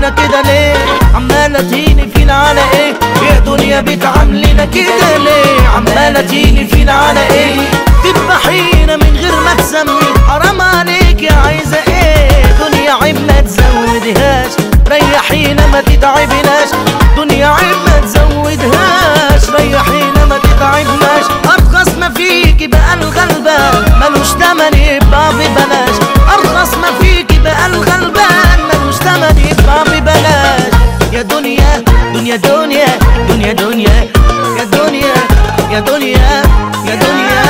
فينا كده ليه عمالة تهيني فينا على ايه يا دنيا بتعاملنا كده ليه عمالة تهيني فينا على ايه تذبحينا من غير ما تسمي حرام عليك يا عايزة ايه دنيا عيب ما تزودهاش ريحينا ما تتعبناش دنيا عيب ما تزودهاش ريحينا ما تتعبناش ارخص ما فيكي بقى الغلبان ملوش تمن يبقى ببلاش ارخص ما فيكي بقى الغلبان ملوش تمن يبقى ببلاش يا دنيا دنيا دنيا دنيا دنيا يا دنيا يا دنيا يا دنيا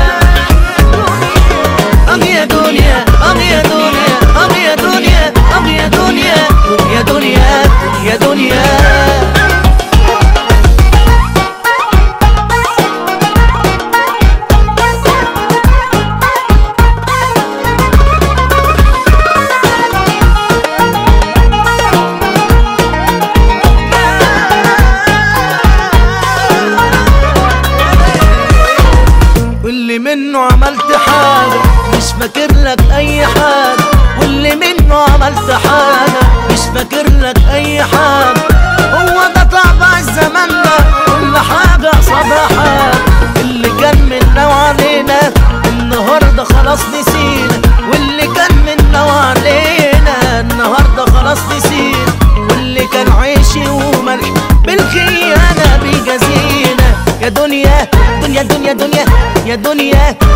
أم يا دنيا أم يا دنيا أم يا دنيا أم يا دنيا يا دنيا يا دنيا واللي منه عملت حاجة مش فاكر لك أي حاجة واللي منه عملت حاجة مش فاكر لك أي حاجة هو ده طبع الزمان ده كل حاجة قصادها حاجة اللي كان منا وعلينا النهاردة خلاص نسينا واللي كان منا وعلينا النهاردة خلاص نسينا واللي كان عيشي وملح بالخيانة بيجازينا يا دنيا دنيا دنيا دنيا يا دنيا